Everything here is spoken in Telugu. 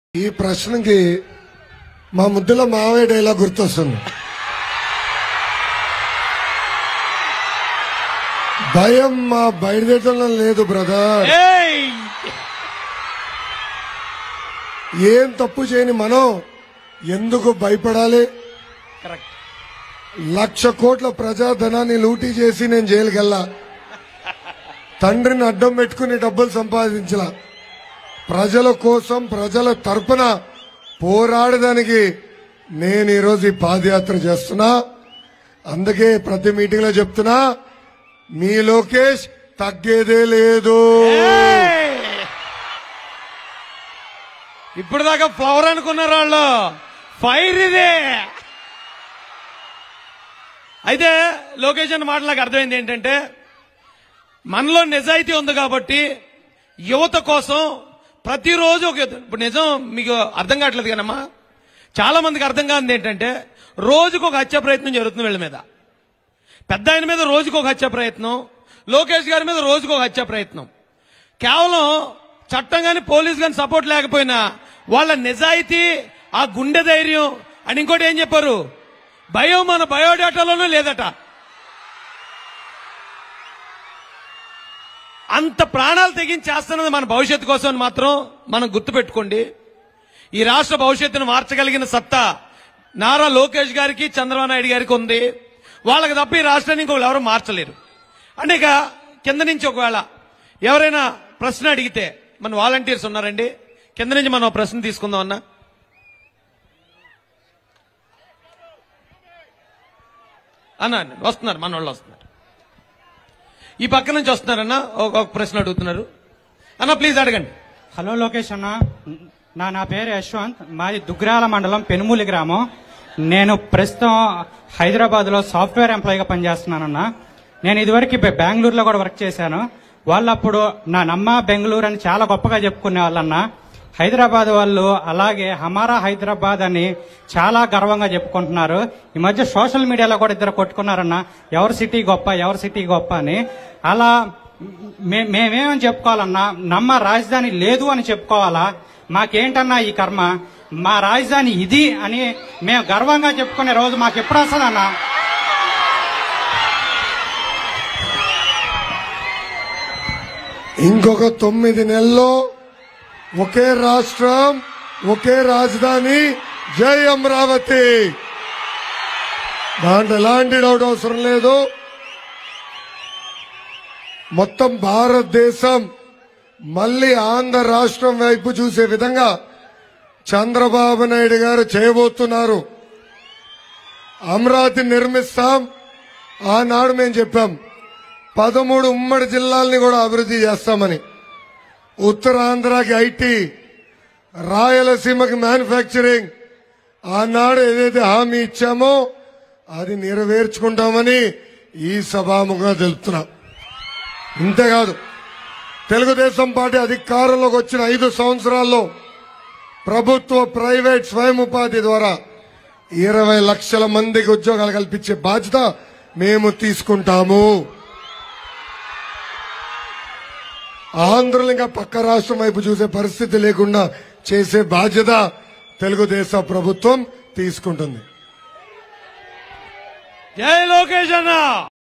ఈ ప్రశ్నకి మా ముద్దుల మావయ్య డైలాగ్ గుర్తొస్తుంది భయం మా బయలుదేరడం లేదు బ్రదర్ ఏయ్! ఏం తప్పు చేయని మనం ఎందుకు భయపడాలి కరెక్ట్ లక్ష కోట్ల ప్రజాధనాన్ని లూటీ చేసి నేను జైలుకి వెళ్ళా తండ్రిని అడ్డం పెట్టుకుని డబ్బులు సంపాదించలా ప్రజల కోసం ప్రజల తరపున పోరాడడానికి నేను ఈరోజు ఈ పాదయాత్ర చేస్తున్నా అందుకే ప్రతి మీటింగ్ లో చెప్తున్నా మీ లోకేష్ తగ్గేదే లేదు ఏయ్! ఇప్పుడు దాకా ఫ్లవర్ అనుకున్నారు వాళ్ళు ఫైర్ ఇదే అయితే లోకేష్ అన్న మాట నాకు అర్థమైంది ఏంటంటే మనలో నిజాయితీ ఉంది కాబట్టి యువత కోసం ప్రతిరోజు ఒక యుద్ధం. ఇప్పుడు నిజం మీకు అర్థం కావట్లేదు కదమ్మా చాలా మందికి అర్థం కానిది ఏంటంటే రోజుకు ఒక హత్య ప్రయత్నం జరుగుతుంది వీళ్ళ మీద పెద్ద ఆయన మీద రోజుకు ఒక హత్య ప్రయత్నం లోకేష్ గారి మీద రోజుకు ఒక హత్య ప్రయత్నం కేవలం చట్టం కానీ పోలీస్ కానీ సపోర్ట్ లేకపోయినా వాళ్ళ నిజాయితీ ఆ గుండె ధైర్యం అని ఇంకోటి ఏం చెప్పారు భయం మన బయోడేటాలోనూ లేదట అంత ప్రాణాలు తెగించేస్తున్నది మన భవిష్యత్తు కోసం అని మాత్రం మనం గుర్తుపెట్టుకోండి ఈ రాష్ట్ర భవిష్యత్తును మార్చగలిగిన సత్తా నారా లోకేష్ గారికి చంద్రబాబు నాయుడు గారికి ఉంది వాళ్ళకి తప్ప ఈ రాష్ట్రాన్ని ఇంకొకరు ఎవరు మార్చలేరు అంటే ఇక కింద నుంచి ఒకవేళ ఎవరైనా ప్రశ్న అడిగితే మన వాలంటీర్స్ ఉన్నారండి కింద నుంచి మనం ఒక ప్రశ్న తీసుకుందాం అన్నా అన్న అన్న, వస్తున్నారు మన వాళ్ళు వస్తున్నారు ఈ పక్క నుంచి వస్తున్నారన్న ఒక ఒక ప్రశ్న అడుగుతున్నారు అన్న ప్లీజ్ అడగండి హలో లోకేష్ అన్న నా నా పేరు యశ్వంత్ మాది దుగ్రాల మండలం పెనుమూలి గ్రామం నేను ప్రస్తుతం హైదరాబాద్ లో సాఫ్ట్వేర్ ఎంప్లాయీగా పనిచేస్తున్నానన్న నేను ఇదివరకు బె- బెంగళూరులో కూడా వర్క్ చేశాను వాళ్ళు అప్పుడు నా నమ్మ బెంగళూరు అని చాలా గొప్పగా చెప్పుకునే వాళ్ళన్న హైదరాబాద్ వాళ్ళు అలాగే హమారా హైదరాబాద్ అని చాలా గర్వంగా చెప్పుకుంటున్నారు ఈ మధ్య సోషల్ మీడియాలో కూడా ఇద్దరు కొట్టుకున్నారన్న ఎవరి సిటీ గొప్ప ఎవరి సిటీ గొప్ప అని అలా మే- మేమేమని చెప్పుకోవాలన్నా నమ్మ రాజధాని లేదు అని చెప్పుకోవాలా మాకేంటన్నా ఈ కర్మ మా రాజధాని ఇది అని మేము గర్వంగా చెప్పుకునే రోజు మాకు ఎప్పుడు వస్తుందన్నా ఇంకొక తొమ్మిది నెలల్లో ఒకే రాష్ట్రం ఒకే రాజధాని జై అమరావతి దాంట్లో ఎలాంటి డౌట్ అవసరం లేదు మొత్తం భారతదేశం మళ్ళీ ఆంధ్ర రాష్ట్రం వైపు చూసే విధంగా చంద్రబాబు నాయుడు గారు చేయబోతున్నారు అమరావతి నిర్మిస్తాం ఆనాడు మేము చెప్పాం పదమూడు ఉమ్మడి జిల్లాల్ని కూడా అభివృద్ధి చేస్తామని ఉత్తరాంధ్రకి ఐటీ రాయలసీమకి మ్యానుఫ్యాక్చరింగ్ ఆనాడు ఏదైతే హామీ ఇచ్చామో అది నెరవేర్చుకుంటామని ఈ సభాముఖంగా తెలుపుతున్నాం ఇంతేకాదు తెలుగుదేశం పార్టీ అధికారంలోకి వచ్చిన ఐదు సంవత్సరాల్లో ప్రభుత్వ ప్రైవేట్ స్వయం ఉపాధి ద్వారా ఇరవై లక్షల మందికి ఉద్యోగాలు కల్పించే బాధ్యత మేము తీసుకుంటాము ఆంధ్రులు ఇంకా పక్క రాష్ట్రం వైపు చూసే పరిస్థితి లేకుండా చేసే బాధ్యత తెలుగుదేశం ప్రభుత్వం తీసుకుంటుంది జై లోకేష్ అన్న